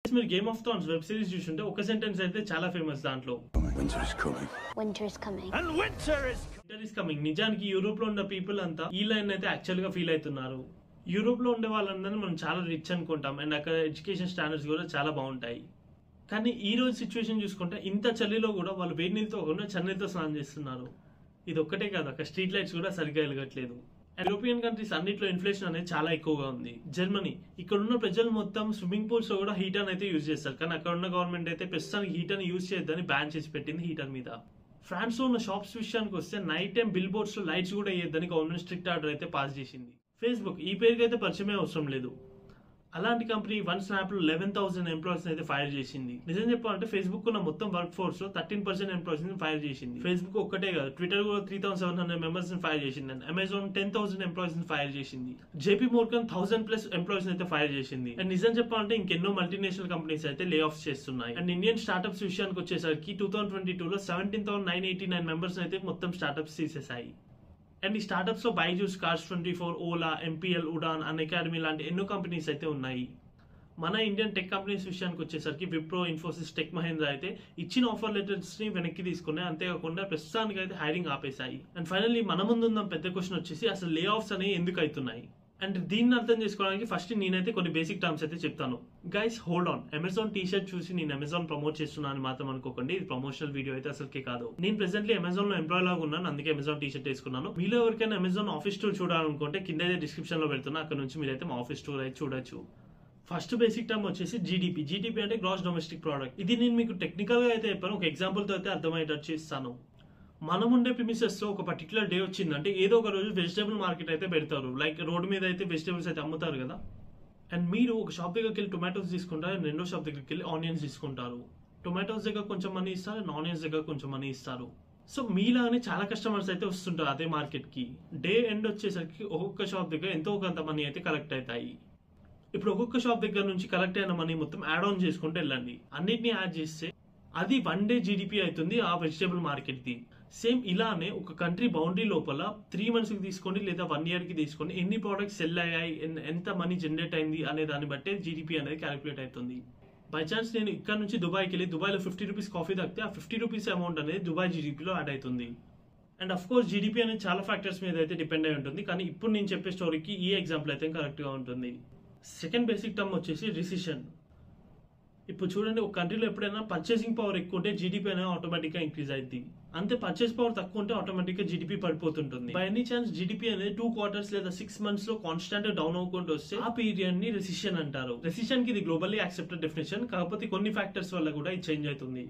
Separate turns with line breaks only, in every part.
మీరు game of thrones web series చూసుంటే ఒక సెంటెన్స్ అయితే చాలా ఫేమస్ దాంట్లో
Winter is coming.
Winter is coming.
And winter is
winter is coming నిజానికి యూరోప్ లో ఉన్న పీపుల్ అంతా ఈ లైన్ అయితే యాక్చువల్ గా ఫీల్ అవుతున్నారు యూరోప్ లో ఉండే వాళ్ళందరినీ మనం చాలా రిచ్ అనుకుంటాం అండ్ అక్కడ ఎడ్యుకేషన్ స్టాండర్డ్స్ కూడా చాలా బాగుంటాయి కానీ ఈ రోజు సిచ్యువేషన్ చూసుకుంటే ఇంత చలిలో కూడా వాళ్ళు వేడి నీళ్ళతో కాకుండా చన్నీళ్ళతో స్నానం చేస్తున్నారు ఇది ఒక్కటే కాదు అక్కడ స్ట్రీట్ లైట్స్ కూడా సరిగ్గా వెలగట్లేదు యూరోపియన్ కంట్రీస్ అన్నిట్లో ఇన్ఫ్లేషన్ అనేది చాలా ఎక్కువగా ఉంది జర్మనీ ఇక్కడ ఉన్న ప్రజలు మొత్తం స్విమ్మింగ్ పూల్స్ లో కూడా హీటర్ అయితే యూజ్ చేస్తారు కానీ అక్కడ ఉన్న గవర్నమెంట్ అయితే ప్రస్తుతానికి హీటర్ యూజ్ చేయొద్దని బ్యాన్ చేసి పెట్టింది హీటర్ మీద ఫ్రాన్స్ లో ఉన్న షాప్స్ విషయానికి వస్తే నైట్ టైం బిల్ బోర్డ్స్ లో లైట్స్ కూడా వేయొద్దని గవర్నమెంట్ స్ట్రిక్ట్ ఆర్డర్ అయితే పాస్ చేసింది ఫేస్బుక్ ఈ పేరుకి అయితే పరిచయమే అవసరం లేదు అలాంటి కంపెనీ వన్ స్నాప్ లో లెవెన్ థౌసండ్ ఎంప్లాయీస్ అయితే ఫైర్ చేసింది నిజం చెప్పాలంటే ఫేస్బుక్ ఉన్న మొత్తం వర్క్ ఫోర్స్ లో థర్టీన్ పర్సెంట్ ఎంప్లాయీస్ ని ఫైర్ చేసింది ఫేస్బుక్ ఒక్కటే కాదు ట్విట్టర్ కూడా three thousand seven hundred members ని ఫైర్ చేసింది and Amazon ten thousand employees ని ఫైర్ చేసింది JP Morgan thousand plus employees అయితే ఫైర్ చేసింది అండ్ నిజం చెప్పాలంటే ఇంకెన్నో మల్టీనేషనల్ కంపెనీస్ అయితే లే ఆఫ్ చేస్తున్నాయి అండ్ ఇండియన్ స్టార్ట్అప్స్ విషయానికి వచ్చేసరికి టూ థౌసండ్ ట్వంటీ టూ లో seventeen thousand nine eighty nine members అయితే మొత్తం స్టార్ట్అప్స్ తీసేసాయి అండ్ ఈ స్టార్ట్అప్స్ లో Byju's cars twenty four Ola MPL Udaan Unacademy లాంటి ఎన్నో కంపెనీస్ అయితే ఉన్నాయి మన ఇండియన్ టెక్ కంపెనీస్ విషయానికి వచ్చేసరికి విప్రో ఇన్ఫోసిస్ టెక్ మహేంద్ర అయితే ఇచ్చిన ఆఫర్ లెటర్స్ ని వెనక్కి తీసుకున్నాయి అంతేకాకుండా ప్రస్తుతానికి అయితే హైరింగ్ ఆపేశాయి అండ్ ఫైనల్లీ మన ముందు ఉన్న పెద్ద క్వశ్చన్ వచ్చేసి అసలు లే ఆఫ్స్ అనేవి ఎందుకు అవుతున్నాయి అండ్ దీన్ని అర్థం చేసుకోవడానికి ఫస్ట్ నేనైతే కొన్ని బేసిక్ టర్మ్స్ అయితే చెప్తాను guys hold on Amazon T shirt చూసి నేను అమెజాన్ ప్రమోట్ చేస్తున్నాను అని మాత్రం అనుకోకండి ఇది ప్రమోషనల్ వీడియో అయితే అసలుకే కాదు నేను ప్రెసెంట్లీ అమెజాన్ లో ఎంప్లాయ్ లాగా ఉన్నాను అందుకే అమెజాన్ టీ షర్ట్ వేసుకున్నాను మీలో ఎవరికైనా అమెజాన్ ఆఫీస్ టూర్ చూడాలనుకుంటే కింద అయితే డిస్క్రిప్షన్ లో పెడుతున్నా అక్కడ నుంచి మీరైతే మా ఆఫీస్ టూర్ అయితే చూడొచ్చు ఫస్ట్ బేసిక్ టర్మ్ వచ్చేసి జీడిపి జీడిపి అంటే గ్రాస్ డొమెస్టిక్ ప్రోడక్ట్ ఇది నేను మీకు టెక్నికల్ గా అయితే చెప్పాను ఒక ఎగ్జాంపుల్ తో అయితే అర్థమయ్యేటట్టు చేస్తాను మనం ఉండే ప్రిమిసెస్ లో ఒక పర్టికులర్ డే వచ్చిందంటే ఏదో ఒక రోజు వెజిటేబుల్ మార్కెట్ అయితే పెడతారు లైక్ రోడ్ మీద అయితే వెజిటేబుల్స్ అయితే అమ్ముతారు కదా అండ్ మీరు ఒక షాప్ దగ్గరికి వెళ్ళి టొమాటోస్ తీసుకుంటారు and రెండో షాప్ దగ్గరికి వెళ్ళి ఆనియన్స్ తీసుకుంటారు టొమాటోస్ దగ్గర కొంచెం మనీ ఇస్తారు అండ్ ఆనియన్స్ దగ్గర కొంచెం మనీ ఇస్తారు సో మీలాగానే చాలా కస్టమర్స్ అయితే వస్తుంటారు అదే మార్కెట్ కి డే ఎండ్ వచ్చేసరికి ఒక్కొక్క షాప్ దగ్గర ఎంతో కొంత మనీ అయితే కలెక్ట్ అవుతాయి ఇప్పుడు ఒక్కొక్క షాప్ దగ్గర నుంచి కలెక్ట్ అయిన మనీ మొత్తం యాడ్ ఆన్ చేసుకుంటూ వెళ్ళండి అన్నిటిని యాడ్ చేస్తే అది వన్ డే జీడిపి అవుతుంది ఆ వెజిటేబుల్ మార్కెట్ ది సేమ్ ఇలానే ఒక కంట్రీ బౌండరీ లోపల త్రీ మంత్స్ కి తీసుకోండి లేదా వన్ ఇయర్ కి తీసుకోండి ఎన్ని ప్రోడక్ట్స్ సెల్ అయ్యాయి ఎన్- ఎంత మనీ జనరేట్ అయింది అనే దాన్ని బట్టే జీడిపి అనేది క్యాలిక్యులేట్ అవుతుంది బై ఛాన్స్ నేను ఇక్కడ నుంచి దుబాయ్కి వెళ్ళి దుబాయ్లో ఫిఫ్టీ రూపీస్ కాఫీ తాగితే ఆ ఫిఫ్టీ రూపీస్ అమౌంట్ అనేది దుబాయ్ జీడిపిలో యాడ్ అవుతుంది అండ్ అఫ్ కోర్స్ జీడిపి అనేది చాలా ఫ్యాక్టర్స్ మీద అయితే డిపెండ్ అయి ఉంటుంది కానీ ఇప్పుడు నేను చెప్పే స్టోరీకి ఈ ఎగ్జాంపుల్ అయితే కరెక్ట్ గా ఉంటుంది సెకండ్ బేసిక్ టర్మ్ వచ్చేసి రిసిషన్ ఇప్పుడు చూడండి ఒక కంట్రీలో ఎప్పుడైనా పర్చేసింగ్ పవర్ ఎక్కువ ఉంటే జీడిపి అనేది ఆటోమేటిక్ గా ఇంక్రీజ్ అయింది అంతే పర్చేస్ పవర్ తక్కువ ఉంటే ఆటోమేటిక్ గా జీడిపి పడిపోతుంటుంది బై ఎనీ ఛాన్స్ జీడిపి అనేది టూ క్వార్టర్స్ లేదా సిక్స్ మంత్స్ లో కాన్స్టాంట్ డౌన్ అవ్వకుండా వస్తే ఆ పీరియడ్ ని రెసిషన్ అంటారు రెసిషన్ కి ఇది గ్లోబల్లీ యాక్సెప్టెడ్ డెఫినేషన్ కాకపోతే కొన్ని ఫ్యాక్టర్స్ వల్ల కూడా ఇది చేంజ్ అవుతుంది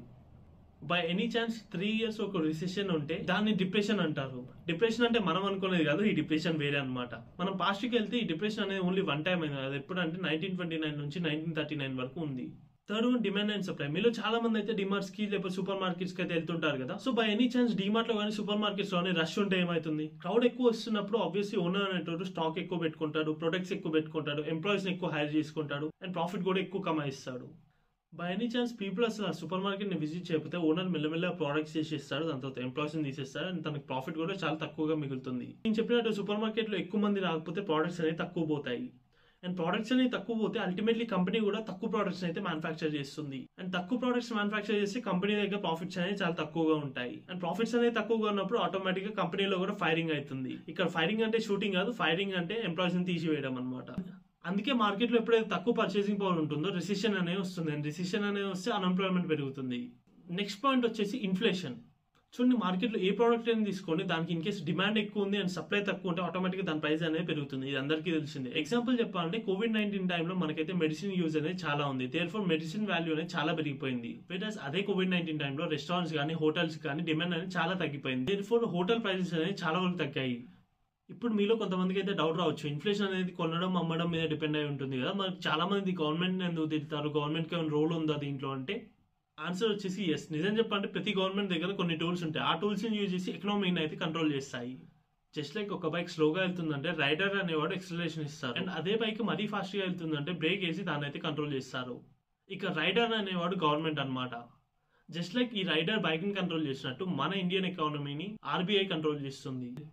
by any chance three years ఒక రిసెషన్ ఉంటే దాన్ని డిప్రెషన్ అంటారు డిప్రెషన్ అంటే మనం అనుకునేది కాదు ఈ డిప్రెషన్ వేరే అన్నమాట మనం పాస్ట్ కి వెళ్తే ఈ డిప్రెషన్ అనేది ఓన్లీ వన్ టైం అయింది అది ఎప్పుడు అంటే నైన్టీన్ ట్వంటీ నైన్ నుంచి నైన్టీన్ థర్టీ నైన్ వరకు ఉంది third one demand and supply మీలో చాలా మంది అయితే డిమార్ట్స్ కి లేకపోతే సూపర్ మార్కెట్స్ కి అయితే వెళ్తుంటారు కదా so by any chance DMart లో కానీ సూపర్ మార్కెట్స్ లోనే రష్ ఉంటే ఏమవుతుంది క్రౌడ్ ఎక్కువ వస్తున్నప్పుడు ఆబ్వియస్లీ ఓనర్ అనేటోడు స్టాక్ ఎక్కువ పెట్టుకుంటాడు ప్రొడక్ట్స్ ఎక్కువ పెట్టుకుంటాడు ఎంప్లాయీస్ ఎక్కువ హైర్ చేసుకుంటాడు అండ్ ప్రాఫిట్ కూడా ఎక్కువ కమాయిస్తాడు బై ఎనీ ఛాన్స్ పీపుల్ అసలు ఆ సూపర్ మార్కెట్ ని విజిట్ చేయకపోతే ఓనర్ మెల్లమెల్ల ప్రోడక్ట్స్ చేసేస్తాడు దాని తర్వాత ఎంప్లాయీస్ ని తీసేస్తాడు అండ్ తనకి ప్రాఫిట్ కూడా చాలా తక్కువగా మిగులుతుంది నేను చెప్పినట్టు సూపర్ మార్కెట్ లో ఎక్కువ మంది రాకపోతే ప్రోడక్ట్స్ అనేవి తక్కువ పోతాయి అండ్ ప్రోడక్ట్స్ అనేవి తక్కువ పోతే అల్టిమేట్లీ కంపెనీ కూడా తక్కువ ప్రోడక్ట్స్ అయితే మ్యానుఫాక్చర్ చేస్తుంది అండ్ తక్కువ ప్రోడక్ట్స్ మ్యానుఫాక్చర్ చేస్తే కంపెనీ దగ్గర ప్రాఫిట్స్ అనేవి చాలా తక్కువగా ఉంటాయి అండ్ ప్రాఫిట్స్ అనేవి తక్కువగా ఉన్నప్పుడు ఆటోమేటిక్ గా కంపెనీలో కూడా ఫైరింగ్ అవుతుంది ఇక్కడ ఫైరింగ్ అంటే షూటింగ్ కాదు ఫైరింగ్ అంటే ఎంప్లాయీస్ ని తీసివేయడం అనమాట అందుకే మార్కెట్ లో ఎప్పుడైతే తక్కువ పర్చేసింగ్ పవర్ ఉంటుందో రిసిషన్ అనేది వస్తుంది అండ్ రిసిషన్ అనేది వస్తే అన్ఎంప్లాయ్మెంట్ పెరుగుతుంది నెక్స్ట్ పాయింట్ వచ్చేసి ఇన్ఫ్లేషన్ చూడండి మార్కెట్లో ఏ ప్రోడక్ట్ అయినా తీసుకోండి దానికి ఇన్ కేస్ డిమాండ్ ఎక్కువ ఉంది అండ్ సప్లై తక్కువ ఉంటే ఆటోమేటిక్గా దాని ప్రైస్ అనేది పెరుగుతుంది ఇది అందరికీ తెలిసిందే ఎగ్జాంపుల్ చెప్పాలంటే కోవిడ్ నైన్టీన్ టైంలో మనకైతే మెడిసిన్ యూజ్ అనేది చాలా ఉంది దేర్ ఫోర్ మెడిసిన్ వాల్యూ అనేది చాలా పెరిగిపోయింది వెరాస్ అదే కోవిడ్ నైన్టీన్ టైంలో రెస్టారెంట్స్ కానీ హోటల్స్ కానీ డిమాండ్ అనేది చాలా తగ్గిపోయింది దేర్ ఫోర్ హోటల్ ప్రైసెస్ అనేది చాలా వరకు తగ్గాయి ఇప్పుడు మీలో కొంతమందికి అయితే డౌట్ రావచ్చు ఇన్ఫ్లేషన్ అనేది కొనడం అమ్మడం మీద డిపెండ్ అయి ఉంటుంది కదా మరి చాలా మంది గవర్నమెంట్ ఎందుకు తిడతారు గవర్నమెంట్ కి ఏమైనా రోల్ ఉందా దీంట్లో అంటే ఆన్సర్ వచ్చేసి ఎస్ నిజం చెప్పాలంటే ప్రతి గవర్నమెంట్ దగ్గర కొన్ని టూల్స్ ఉంటాయి ఆ టూల్స్ ని యూజ్ చేసి ఎకనామీని అయితే కంట్రోల్ చేస్తాయి జస్ట్ లైక్ ఒక బైక్ స్లోగా వెళ్తుందంటే రైడర్ అనేవాడు ఎక్సలేషన్ ఇస్తారు అండ్ అదే బైక్ మరీ ఫాస్ట్ గా వెళ్తుందంటే బ్రేక్ వేసి దాన్ని అయితే కంట్రోల్ చేస్తారు ఇక రైడర్ అనేవాడు గవర్నమెంట్ అన్నమాట జస్ట్ లైక్ ఈ రైడర్ బైక్ ని కంట్రోల్ చేసినట్టు మన ఇండియన్ ఎకానమీని ఆర్బీఐ కంట్రోల్ చేస్తుంది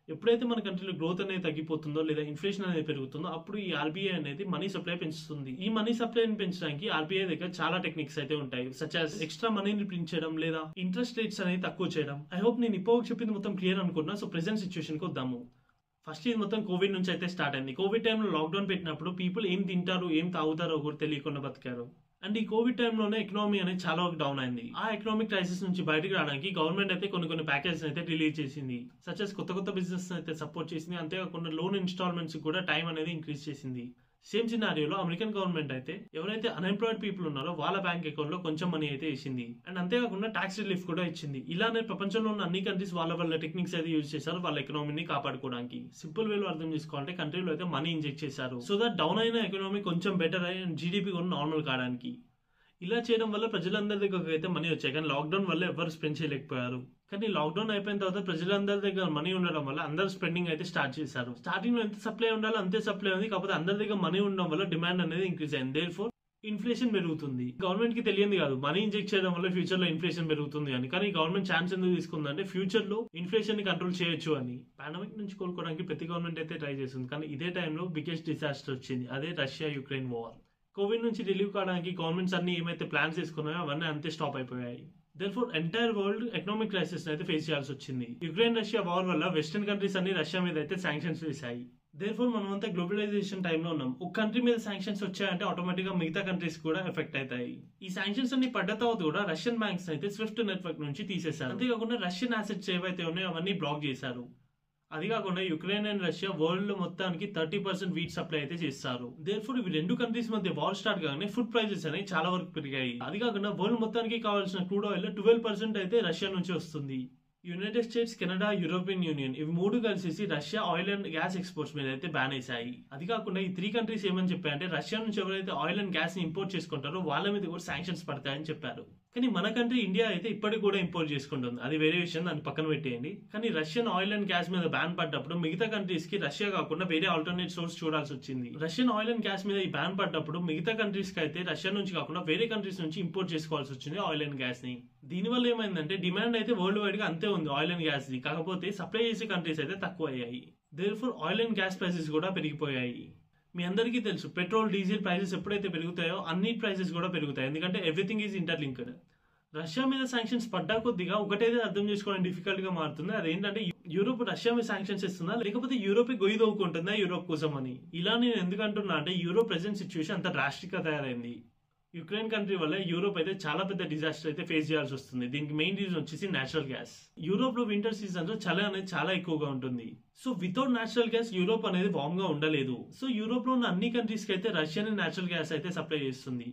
ఎప్పుడైతే మన కంట్రీలో గ్రోత్ అనేది తగ్గిపోతుందో లేదా ఇన్ఫ్లేషన్ అనేది పెరుగుతుందో అప్పుడు ఈ ఆర్బీఐ అనేది మనీ సప్లై పెంచుతుంది ఈ మనీ సప్లైని పెంచడానికి ఆర్బీఐ దగ్గర చాలా టెక్నిక్స్ అయితే ఉంటాయి సచ్ as ఎక్స్ట్రా మనీని ప్రింట్ చేయడం లేదా ఇంట్రెస్ట్ రేట్స్ అనేది తక్కువ చేయడం ఐ హోప్ నేను ఇప్పుడు చెప్పింది మొత్తం క్లియర్ అనుకున్నా సో ప్రెసెంట్ సిచ్యువేషన్ కి వద్దాము ఫస్ట్ ఇది మొత్తం కోవిడ్ నుంచి అయితే స్టార్ట్ అయింది కోవిడ్ టైంలో లాక్డౌన్ పెట్టినప్పుడు పీపుల్ ఏం తింటారు ఏం తాగుతారో కూడా తెలియకుండా బతికారు అండ్ ఈ కోవిడ్ టైంలోనే ఎకనామీ అనేది చాలా వరకు డౌన్ అయింది ఆ ఎకనామిక్ క్రైసిస్ నుంచి బయటకు రావడానికి గవర్నమెంట్ అయితే కొన్ని కొన్ని ప్యాకేజెస్ అయితే రిలీజ్ చేసింది సచెస్ కొత్త కొత్త బిజినెస్ అయితే సపోర్ట్ చేసింది అంతేకాకుండా లోన్ ఇన్స్టాల్మెంట్స్ కూడా టైం అనేది ఇంక్రీజ్ చేసింది సేమ్ సినారియోలో అమెరికన్ గవర్నమెంట్ అయితే ఎవరైతే అన్ఎంప్లాయిడ్ పీపుల్ ఉన్నారో వాళ్ళ బ్యాంక్ అకౌంట్ లో కొంచెం మనీ అయితే ఇచ్చింది అండ్ అంతేకాకుండా ట్యాక్స్ రిలీఫ్ కూడా ఇచ్చింది ఇలానే ప్రపంచంలో ఉన్న అన్ని కంట్రీస్ వాళ్ళ వాళ్ళ టెక్నిక్స్ అయితే యూజ్ చేశారు వాళ్ళ ఎకనామీని కాపాడుకోవడానికి సింపుల్ వేలో అర్థం చేసుకోవాలంటే కంట్రీలో అయితే మనీ ఇంజెక్ట్ చేశారు సో దట్ డౌన్ అయిన ఎకనామీ కొంచెం బెటర్ అయ్యి అండ్ జీడిపి కూడా నార్మల్ కావడానికి ఇలా చేయడం వల్ల ప్రజలందరి దగ్గర అయితే మనీ వచ్చాయి కానీ లాక్డౌన్ వల్ల ఎవరు స్పెండ్ చేయలేకపోయారు కానీ లాక్డౌన్ అయిపోయిన తర్వాత ప్రజలందరి దగ్గర మనీ ఉండడం వల్ల అందరు స్పెండింగ్ అయితే స్టార్ట్ చేశారు స్టార్టింగ్ లో ఎంత సప్లై ఉండాలో అంతే సప్లై ఉంది కాకపోతే అందరి దగ్గర మనీ ఉండడం వల్ల డిమాండ్ అనేది ఇంక్రీజ్ అయింది దేర్ ఫోర్ ఇన్ఫ్లేషన్ పెరుగుతుంది గవర్నమెంట్ కి తెలియదు కాదు మనీ ఇంజెక్ట్ చేయడం వల్ల ఫ్యూచర్ లో ఇన్ఫ్లేషన్ పెరుగుతుంది అని కానీ గవర్నమెంట్ ఛాన్స్ ఎందుకు తీసుకుందంటే ఫ్యూచర్ లో ఇన్ఫ్లేషన్ ని కంట్రోల్ చేయొచ్చు అని పాండమిక్ నుంచి కోలుకోవడానికి ప్రతి గవర్నమెంట్ అయితే ట్రై చేస్తుంది కానీ ఇదే టైంలో బిగ్గెస్ట్ డిసాస్టర్ వచ్చింది అదే రష్యా యుక్రెయిన్ వార్ కోవిడ్ నుంచి రిలీవ్ కావడానికి గవర్నమెంట్స్ అన్ని ఏమైతే ప్లాన్స్ తీసుకున్నాయో అవన్నీ అంతే స్టాప్ అయిపోయాయి therefore entire world economic crisis అయితే ఫేస్ చేయాల్సి వచ్చింది యుక్రెయిన్ రష్యా వార్ వల్ల వెస్టర్న్ కంట్రీస్ అన్ని రష్యా మీద అయితే శాంక్షన్స్ వేశాయి దేర్ఫోర్ మనమంతా గ్లోబలైజేషన్ టైంలో ఉన్నాం ఒక కంట్రీ మీద శాంక్షన్స్ వచ్చాయంటే ఆటోమేటిక్ గా మిగతా కంట్రీస్ కూడా ఎఫెక్ట్ అవుతాయి ఈ శాంక్షన్స్ అన్ని పడ్డ తర్వాత కూడా రష్యన్ బ్యాంక్స్ అయితే స్విఫ్ట్ నెట్వర్క్ నుంచి తీసేశారు అంతేకాకుండా రష్యన్ అసెట్స్ ఏవైతే ఉన్నాయో అవన్నీ బ్లాక్ చేశారు అది కాకుండా యుక్రెయిన్ అండ్ రష్యా వరల్డ్ లో మొత్తానికి థర్టీ పర్సెంట్ వీట్ సప్లై అయితే చేస్తారు దేర్ఫోర్ ఇవి రెండు కంట్రీస్ మధ్య వార్ స్టార్ట్ కాగానే ఫుడ్ ప్రైజెస్ అనేవి చాలా వరకు పెరిగాయి అది కాకుండా వరల్డ్ మొత్తానికి కావాల్సిన క్రూడ్ ఆయిల్ ట్వెల్వ్ పర్సెంట్ అయితే రష్యా నుంచి వస్తుంది United States Canada European Union ఇవి మూడు కలిసి Russia oil and gas exports మీద అయితే బ్యాన్ వేసాయి అది కాకుండా ఈ త్రీ కంట్రీస్ ఏమని చెప్పాయంటే రష్యా నుంచి ఎవరైతే ఆయిల్ అండ్ గ్యాస్ ని ఇంపోర్ట్ చేసుకుంటారో వాళ్ళ మీద కూడా శాంక్షన్స్ పడతాయని చెప్పారు కానీ మన కంట్రీ ఇండియా అయితే ఇప్పటికి కూడా ఇంపోర్ట్ చేసుకుంటుంది అది వేరే విషయం దాన్ని పక్కన పెట్టేయండి కానీ రష్యన్ ఆయిల్ అండ్ గ్యాస్ మీద బ్యాన్ పడ్డప్పుడు మిగతా కంట్రీస్ కి రష్యా కాకుండా వేరే ఆల్టర్నేట్ సోర్స్ చూడాల్సి వచ్చింది రష్యన్ ఆయిల్ అండ్ గ్యాస్ మీద ఈ బ్యాన్ పడ్డప్పుడు మిగతా కంట్రీస్ కి అయితే రష్యా నుంచి కాకుండా వేరే కంట్రీస్ నుంచి ఇంపోర్ట్ చేసుకోవాల్సి వచ్చింది ఆయిల్ అండ్ గ్యాస్ ని దీనివల్ల ఏమైందంటే డిమాండ్ అయితే వరల్డ్ వైడ్ గా అంతే ఉంది ఆయిల్ అండ్ గ్యాస్ ది కాకపోతే సప్లై చేసే కంట్రీస్ అయితే తక్కువ అయ్యాయి therefore oil and gas prices కూడా పెరిగిపోయాయి మీ అందరికీ తెలుసు పెట్రోల్ డీజిల్ ప్రైసెస్ ఎప్పుడైతే పెరుగుతాయో అన్ని ప్రైసెస్ కూడా పెరుగుతాయి ఎందుకంటే ఎవ్రీథింగ్ ఈజ్ ఇంటర్లింక్డ్ రష్యా మీద శాంక్షన్స్ పడ్డా కొద్దిగా ఒకటైతే అర్థం చేసుకోవడం డిఫికల్ట్ గా మారుతుంది అదేంటంటే యూరోప్ రష్యా మీద శాంక్షన్స్ ఇస్తుందా లేకపోతే యూరోప్ గొయ్యి దవ్వుకుంటుందా యూరోప్ కోసం అని ఇలా నేను ఎందుకు అంటున్నా అంటే యూరోప్ ప్రెసెంట్ సిచ్యువేషన్ అంత డ్రాస్టిక్ గా తయారైంది యుక్రెయిన్ కంట్రీ వల్ల యూరోప్ అయితే చాలా పెద్ద డిజాస్టర్ అయితే ఫేస్ చేయాల్సి వస్తుంది దీనికి మెయిన్ రీజన్ వచ్చేసి నేచురల్ గ్యాస్ యూరోప్ లో వింటర్ సీజన్ లో చలి అనేది చాలా ఎక్కువగా ఉంటుంది so without natural gas Europe అనేది వామ్ గా ఉండలేదు సో యూరోప్ లో ఉన్న అన్ని కంట్రీస్ కి అయితే రష్యన్ నేచురల్ గ్యాస్ అయితే సప్లై చేస్తుంది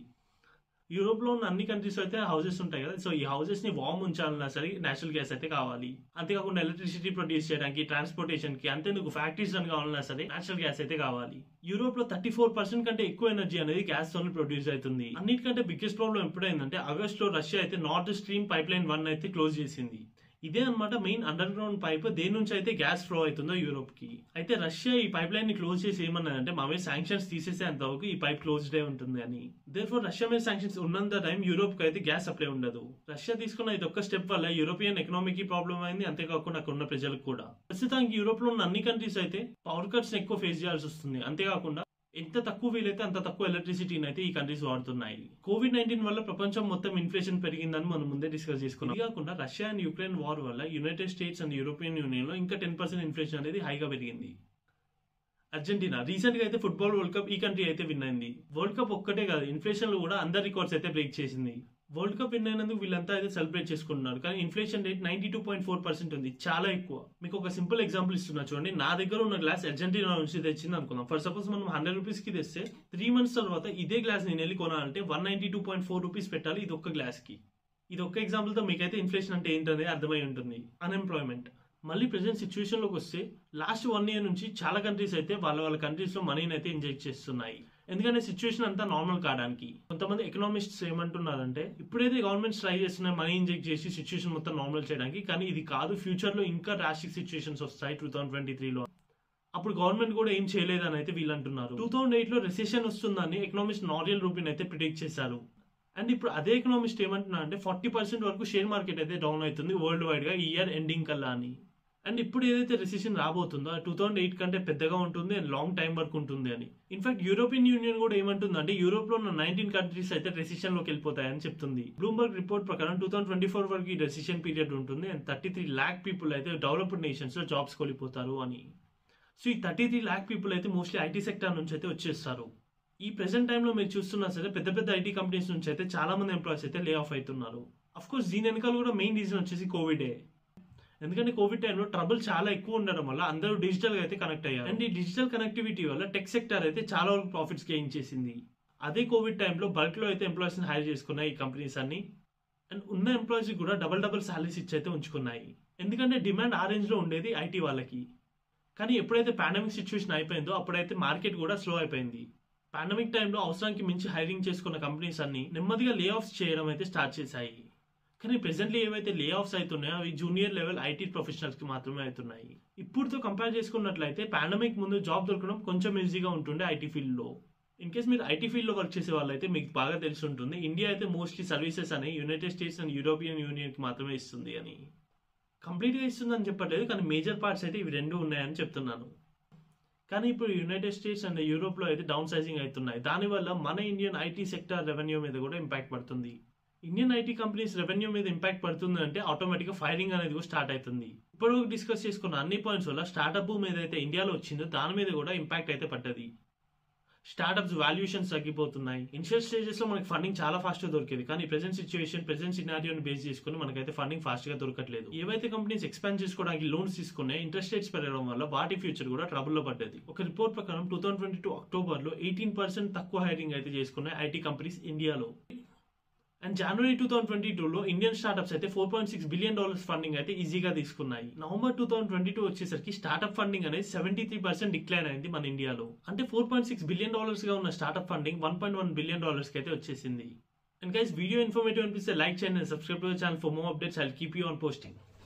యూరోప్ లో ఉన్న అన్ని కంట్రీస్ అయితే హౌసెస్ ఉంటాయి కదా సో ఈ హౌసెస్ ని వామ్ ఉంచాలన్నా సరే నేచురల్ గ్యాస్ అయితే కావాలి అంతేకాకుండా ఎలక్ట్రిసిటీ ప్రొడ్యూస్ చేయడానికి ట్రాన్స్పోర్టేషన్ కి అంతేందుకు ఫ్యాక్టరీస్ రన్ కావాలన్నా సరే నేచురల్ గ్యాస్ అయితే కావాలి యూరోప్ లో థర్టీ ఫోర్ పర్సెంట్ కంటే ఎక్కువ ఎనర్జీ అనేది గ్యాస్ తోనే ప్రొడ్యూస్ అవుతుంది అన్నిటికంటే బిగ్గెస్ట్ ప్రాబ్లం ఎప్పుడైందంటే ఆగస్ట్ లో రష్యా అయితే North Stream pipeline one అయితే క్లోజ్ చేసింది ఇదే అనమాట మెయిన్ అండర్ గ్రౌండ్ పైప్ దేని నుంచి అయితే గ్యాస్ ఫ్లో అవుతుందో యూరోప్ కి అయితే రష్యా ఈ పైప్ లైన్ ని క్లోజ్ చేసి ఏమన్నదంటే మా మీద శాంక్షన్స్ తీసేసేంత వరకు ఈ పైప్ క్లోజ్డ్ అయి ఉంటుంది అని దేర్ ఫోర్ రష్యా మీద శాంక్షన్స్ ఉన్నంత టైం యూరోప్ కి అయితే గ్యాస్ సప్లై ఉండదు రష్యా తీసుకున్న ఇది ఒక్క స్టెప్ వల్ల యూరోపియన్ ఎకనామీకి ప్రాబ్లం అయింది అంతేకాకుండా అక్కడ ఉన్న ప్రజలకు కూడా ప్రస్తుతానికి యూరోప్ లో ఉన్న అన్ని కంట్రీస్ అయితే పవర్ కట్స్ ఎక్కువ ఫేస్ చేయాల్సి వస్తుంది అంతేకాకుండా ఎంత తక్కువ వీలైతే అంత తక్కువ ఎలక్ట్రిసిటీని అయితే ఈ కంట్రీస్ వాడుతున్నాయి కోవిడ్ నైన్టీన్ వల్ల ప్రపంచం మొత్తం ఇన్ఫ్లేషన్ పెరిగిందని మనం ముందే డిస్కస్ చేసుకున్నాం ఇది కాకుండా రష్యా అండ్ యుక్రెయిన్ వార్ వల్ల United States and European Union లో ఇంకా టెన్ పర్సెంట్ ఇన్ఫ్లేషన్ అనేది హైగా పెరిగింది అర్జెంటీనా రీసెంట్ గా అయితే ఫుట్బాల్ వరల్డ్ కప్ ఈ కంట్రీ అయితే విన్ అయింది వరల్డ్ కప్ ఒక్కటే కాదు ఇన్ఫ్లేషన్ లో కూడా అందరి రికార్డ్స్ అయితే బ్రేక్ చేసింది వరల్డ్ కప్ విన్ అయినందుకు వీళ్ళంతా అయితే సెలబ్రేట్ చేసుకుంటున్నారు కానీ inflation rate ninety two point four percent ఉంది చాలా ఎక్కువ మీకు ఒక సింపుల్ ఎగ్జాంపుల్ ఇస్తున్నా చూడండి నా దగ్గర ఉన్న గ్లాస్ అర్జెంటీనా నుంచి తెచ్చింది అనుకుందాం ఫర్ సపోజ్ మనం హండ్రెడ్ రూపీస్ కి తెస్తే త్రీ మంత్స్ తర్వాత ఇదే గ్లాస్ నేను వెళ్ళి కొనాలంటే one ninety two point four rupees పెట్టాలి ఇది ఒక్క గ్లాస్ కి ఇది ఒక్క ఎగ్జాంపుల్ తో మీకైతే ఇన్ఫ్లేషన్ అంటే ఏంటనేది అర్థమై ఉంటుంది అన్ఎంప్లాయ్మెంట్ మళ్ళీ ప్రెసెంట్ సిచ్యువేషన్ లోకి వస్తే లాస్ట్ వన్ ఇయర్ నుంచి చాలా కంట్రీస్ అయితే వాళ్ళ వాళ్ళ కంట్రీస్ లో మనీని అయితే ఇంజెక్ట్ చేస్తున్నాయి ఎందుకంటే సిచ్యువేషన్ అంతా నార్మల్ కావడానికి కొంతమంది ఎకనామిస్ట్స్ ఏమంటున్నారంటే ఇప్పుడైతే గవర్నమెంట్స్ ట్రై చేస్తున్నాయి మనీ ఇంజెక్ట్ చేసి సిచ్యువేషన్ మొత్తం నార్మల్ చేయడానికి కానీ ఇది కాదు ఫ్యూచర్ లో ఇంకా డ్రాస్టిక్ సిచ్యువేషన్స్ వస్తాయి టూ థౌసండ్ ట్వంటీ త్రీలో అప్పుడు గవర్నమెంట్ కూడా ఏం చేయలేదని అయితే వీళ్ళు అంటున్నారు టూ థౌసండ్ ఎయిట్ లో రెసెషన్ వస్తుందని ఎకనామిస్ట్ నారియల్ రూపిన్ అయితే ప్రిడిక్ట్ చేశారు అండ్ ఇప్పుడు అదే ఎకనామిస్ట్ ఏమంటున్నా అంటే ఫార్టీ పర్సెంట్ వరకు షేర్ మార్కెట్ అయితే డౌన్ అవుతుంది వరల్డ్ వైడ్ గా ఈ ఇయర్ ఎండింగ్ కల్లా అని అండ్ ఇప్పుడు ఏదైతే రెసిషన్ రాబోతుందో టూ థౌసండ్ ఎయిట్ కంటే పెద్దగా ఉంటుంది అండ్ లాంగ్ టైం వరకు ఉంటుంది అని ఇన్ఫాక్ట్ యూరోపియన్ యూనియన్ కూడా ఏమంటుందంటే యూరోప్ లో ఉన్న నైన్టీన్ కంట్రీస్ అయితే రెసిషన్ లోకి వెళ్ళిపోతాయని చెప్తుంది బ్లూంబర్గ్ రిపోర్ట్ ప్రకారం టూ థౌసండ్ ట్వంటీ ఫోర్ వరకు ఈ రెసిషన్ పీరియడ్ ఉంటుంది and thirty three lakh people అయితే డెవలప్డ్ నేషన్స్ లో జాబ్స్ కోల్పోతారు అని సో ఈ థర్టీ త్రీ ల్యాక్ పీపుల్ అయితే మోస్ట్లీ ఐటీ సెక్టర్ నుంచి అయితే వచ్చేస్తారు ఈ ప్రెసెంట్ టైంలో మీరు చూస్తున్నా సరే పెద్ద పెద్ద ఐటీ కంపెనీస్ నుంచి అయితే చాలా మంది ఎంప్లాయీస్ అయితే లే ఆఫ్ అవుతున్నారు అఫ్ కోర్స్ దీని వెనకాల కూడా మెయిన్ రీజన్ వచ్చేసి కోవిడే ఎందుకంటే కోవిడ్ టైంలో ట్రబుల్ చాలా ఎక్కువ ఉండడం వల్ల అందరూ డిజిటల్ గా అయితే కనెక్ట్ అయ్యారు అండ్ ఈ డిజిటల్ కనెక్టివిటీ వల్ల టెక్ సెక్టర్ అయితే చాలా వరకు ప్రాఫిట్స్ గెయిన్ చేసింది అదే కోవిడ్ టైంలో బల్క్ లో అయితే ఎంప్లాయీస్ ని హైర్ చేసుకున్నాయి ఈ కంపెనీస్ అన్ని అండ్ ఉన్న ఎంప్లాయీస్ కూడా డబల్ డబల్ సాలరీస్ ఇచ్చి అయితే ఉంచుకున్నాయి ఎందుకంటే డిమాండ్ ఆ రేంజ్ లో ఉండేది ఐటీ వాళ్ళకి కానీ ఎప్పుడైతే పాండమిక్ సిచ్యువేషన్ అయిపోయిందో అప్పుడైతే మార్కెట్ కూడా స్లో అయిపోయింది పాండమిక్ టైంలో అవసరానికి మించి హైరింగ్ చేసుకున్న కంపెనీస్ అన్ని నెమ్మదిగా లే ఆఫ్స్ చేయడం అయితే స్టార్ట్ చేశాయి కానీ ప్రెసెంట్లీ ఏవైతే లే ఆఫ్స్ అవుతున్నాయో అవి జూనియర్ లెవెల్ ఐటీ ప్రొఫెషనల్స్ కి మాత్రమే అవుతున్నాయి ఇప్పుడుతో కంపేర్ చేసుకున్నట్లయితే పాండమిక్ ముందు జాబ్ దొరకడం కొంచెం ఈజీగా ఉంటుండే ఐటీ ఫీల్డ్ లో ఇన్ కేస్ మీరు ఐటీ ఫీల్డ్ లో వర్క్ చేసే వాళ్ళైతే మీకు బాగా తెలిసి ఉంటుంది ఇండియా అయితే మోస్ట్లీ సర్వీసెస్ అని United States and European Union కి మాత్రమే ఇస్తుంది అని కంప్లీట్ గా ఇస్తుందని చెప్పట్లేదు కానీ మేజర్ పార్ట్స్ అయితే ఇవి రెండు ఉన్నాయని చెప్తున్నాను కానీ ఇప్పుడు యునైటెడ్ స్టేట్స్ అండ్ యూరోప్ లో అయితే డౌన్ సైజింగ్ అవుతున్నాయి దానివల్ల మన ఇండియన్ ఐటీ సెక్టర్ రెవెన్యూ మీద కూడా ఇంపాక్ట్ పడుతుంది ఇండియన్ ఐటీ కంపెనీస్ రెవెన్యూ మీద ఇంపాక్ట్ పడుతుంది అంటే ఆటోమేటిక్గా ఫైరింగ్ అనేది కూడా స్టార్ట్ అవుతుంది ఇప్పుడు డిస్కస్ చేసుకున్న అన్ని పాయింట్స్ వల్ల స్టార్ట్అప్ మీద అయితే ఇండియాలో వచ్చిందో దాని మీద కూడా ఇంపాక్ట్ అయితే పడ్డది స్టార్ట్అప్స్ వాల్యుయేషన్స్ తగ్గిపోతున్నాయి ఇనిషియల్ స్టేజెస్ లో మనకి ఫండింగ్ చాలా ఫాస్ట్ గా దొరికేది కానీ ప్రెసెంట్ సిచ్యువేషన్ ప్రెసెంట్ సినారియోని బేస్ చేసుకుని మనకైతే ఫండింగ్ ఫాస్ట్ గా దొరకట్లేదు ఏవైతే కంపెనీస్ ఎక్స్పాండ్ చేసుకోవడానికి లోన్స్ తీసుకున్నాయి ఇంట్రెస్ట్ రేట్స్ పెరగడం వల్ల వాటి ఫ్యూచర్ కూడా ట్రబుల్ లో పడ్డది ఒక రిపోర్ట్ ప్రకారం two thousand twenty two October లో ఎయిటీన్ పర్సెంట్ తక్కువ హైరింగ్ అయితే చేసుకున్నాయి ఐటీ కంపెనీస్ ఇండియాలో అండ్ జనవరి టూ థౌసండ్ ట్వంటీ టూలో ఇండియన్ స్టార్ట్అప్స్ అయితే four point six billion dollars funding అయితే ఈజీగా తీసుకున్నాయి November two thousand twenty two వచ్చేసరికి స్టార్ట్అప్ ఫండింగ్ అనేది సెవెంటీ త్రీ పర్సెంట్ డిక్లైన్ అయింది మన ఇండియాలో అంటే four point six billion dollars గా ఉన్న startup funding one point one billion dollars కి అయితే వచ్చేసింది అండ్ గైస్ వీడియో ఇన్ఫర్మేటివ్ అనిపిస్తే లైక్ చేయండి subscribe to channel for more updates I keep you on posting